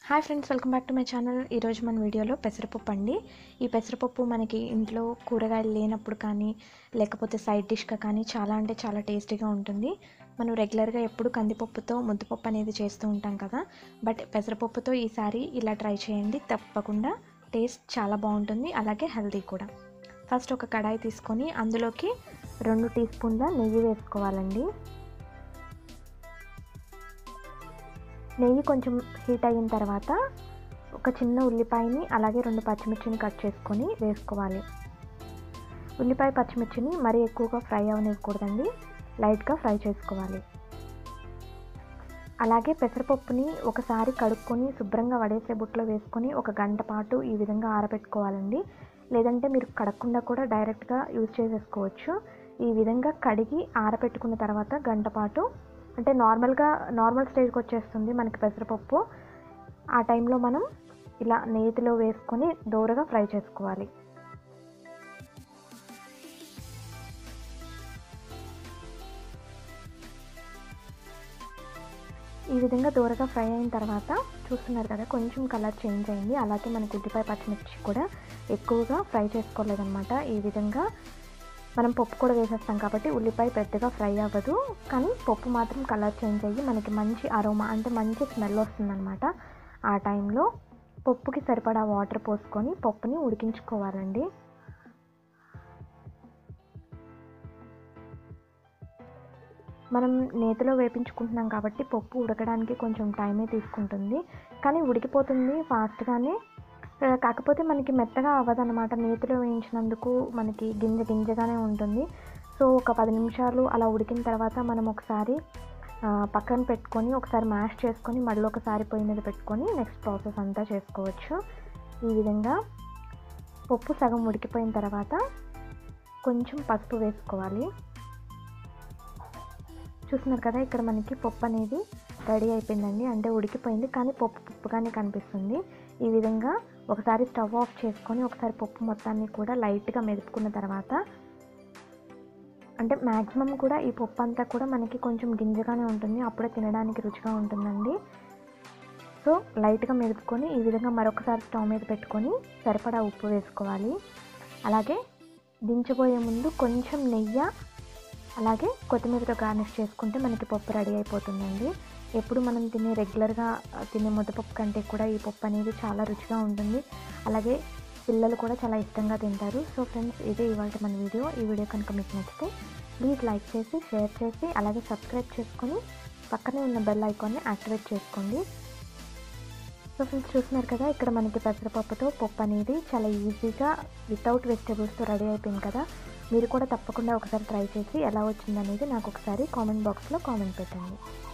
hi friends welcome back to my channel ఈరోజు మన వీడియోలో పెసరపప్పు అండి ఈ పెసరపప్పు మనకి ఇంట్లో కూరగాయలు లేనప్పుడు కానీ లేకపోతే సైడ్ డిష్గా కానీ చాలా అంటే చాలా టేస్టీగా ఉంటుంది మనం రెగ్యులర్గా ఎప్పుడు కందిపప్పుతో ముద్దపప్పు అనేది చేస్తూ ఉంటాం కదా బట్ పెసరపప్పుతో ఈసారి ఇలా ట్రై చేయండి తప్పకుండా టేస్ట్ చాలా బాగుంటుంది అలాగే హెల్తీ కూడా ఫస్ట్ ఒక కడాయి తీసుకొని అందులోకి రెండు టీ స్పూన్ల నెయ్యి వేసుకోవాలండి నెయ్యి కొంచెం హీట్ అయిన తర్వాత ఒక చిన్న ఉల్లిపాయని అలాగే రెండు పచ్చిమిర్చిని కట్ చేసుకొని వేసుకోవాలి ఉల్లిపాయ పచ్చిమిర్చిని మరీ ఎక్కువగా ఫ్రై అవనివ్వకూడదండి లైట్గా ఫ్రై చేసుకోవాలి అలాగే పెసరపప్పుని ఒకసారి కడుక్కొని శుభ్రంగా వడేసే బుట్టలో వేసుకొని ఒక గంట పాటు ఈ విధంగా ఆరబెట్టుకోవాలండి లేదంటే మీరు కడగకుండా కూడా డైరెక్ట్గా యూజ్ చేసేసుకోవచ్చు ఈ విధంగా కడిగి ఆరబెట్టుకున్న తర్వాత గంట పాటు అంటే నార్మల్గా నార్మల్ స్టేజ్కి వచ్చేస్తుంది మనకి పెసరపప్పు ఆ టైంలో మనం ఇలా నేతిలో వేసుకొని దూరగా ఫ్రై చేసుకోవాలి ఈ విధంగా దూరగా ఫ్రై అయిన తర్వాత చూస్తున్నారు కదా కొంచెం కలర్ చేంజ్ అయింది అలాగే మనకి ఉల్లిపాయ పచ్చిమిర్చి కూడా ఎక్కువగా ఫ్రై చేసుకోలేదన్నమాట ఈ విధంగా మనం పప్పు కూడా వేసేస్తాం కాబట్టి ఉల్లిపాయ పెద్దగా ఫ్రై అవ్వదు కానీ పప్పు మాత్రం కలర్ చేంజ్ అయ్యి మనకి మంచి అరోమా అంటే మంచి స్మెల్ వస్తుందన్నమాట ఆ టైంలో పప్పుకి సరిపడా వాటర్ పోసుకొని పప్పుని ఉడికించుకోవాలండి మనం నేతిలో వేపించుకుంటున్నాం కాబట్టి పప్పు ఉడకడానికి కొంచెం టైమే తీసుకుంటుంది కానీ ఉడికిపోతుంది ఫాస్ట్గానే కాకపోతే మనకి మెత్తగా అవ్వదన్నమాట నేతిలో వేయించినందుకు మనకి గింజ గింజగానే ఉంటుంది సో ఒక పది నిమిషాలు అలా ఉడికిన తర్వాత మనం ఒకసారి పక్కన పెట్టుకొని ఒకసారి మ్యాష్ చేసుకొని మళ్ళీ ఒకసారి పొయ్యి మీద పెట్టుకొని నెక్స్ట్ ప్రాసెస్ అంతా చేసుకోవచ్చు ఈ విధంగా పప్పు సగం ఉడికిపోయిన తర్వాత కొంచెం పసుపు వేసుకోవాలి చూస్తున్నారు కదా ఇక్కడ మనకి పప్పు అనేది రెడీ అయిపోయిందండి అంటే ఉడికిపోయింది కానీ పప్పు పప్పుగానే కనిపిస్తుంది ఈ విధంగా ఒకసారి స్టవ్ ఆఫ్ చేసుకొని ఒకసారి పప్పు మొత్తాన్ని కూడా లైట్గా మెదుపుకున్న తర్వాత అంటే మ్యాక్సిమం కూడా ఈ పప్పు అంతా కూడా మనకి కొంచెం గింజగానే ఉంటుంది అప్పుడే తినడానికి రుచిగా ఉంటుందండి సో లైట్గా మెదుపుకొని ఈ విధంగా మరొకసారి స్టవ్ మీద పెట్టుకొని సరిపడా ఉప్పు వేసుకోవాలి అలాగే దించబోయే ముందు కొంచెం నెయ్యి అలాగే కొత్తిమీరతో గార్నిష్ చేసుకుంటే మనకి పప్పు రెడీ అయిపోతుందండి ఎప్పుడు మనం తినే రెగ్యులర్గా తినే ముద్దపప్పు కంటే కూడా ఈ పప్పు అనేది చాలా రుచిగా ఉంటుంది అలాగే పిల్లలు కూడా చాలా ఇష్టంగా తింటారు సో ఫ్రెండ్స్ ఇదే ఇవాళ మన వీడియో ఈ వీడియో కనుక మీకు నచ్చితే ప్లీజ్ లైక్ చేసి షేర్ చేసి అలాగే సబ్స్క్రైబ్ చేసుకొని పక్కనే ఉన్న బెల్ ఐకాన్ని యాక్టివేట్ చేసుకోండి సో ఫ్రెండ్స్ చూస్తున్నారు కదా ఇక్కడ మనకి పెసరపప్పుతో పప్పు అనేది చాలా ఈజీగా వితౌట్ వెజిటేబుల్స్తో రెడీ అయిపోయింది కదా మీరు కూడా తప్పకుండా ఒకసారి ట్రై చేసి ఎలా వచ్చిందనేది నాకు ఒకసారి కామెంట్ బాక్స్లో కామెంట్ పెట్టండి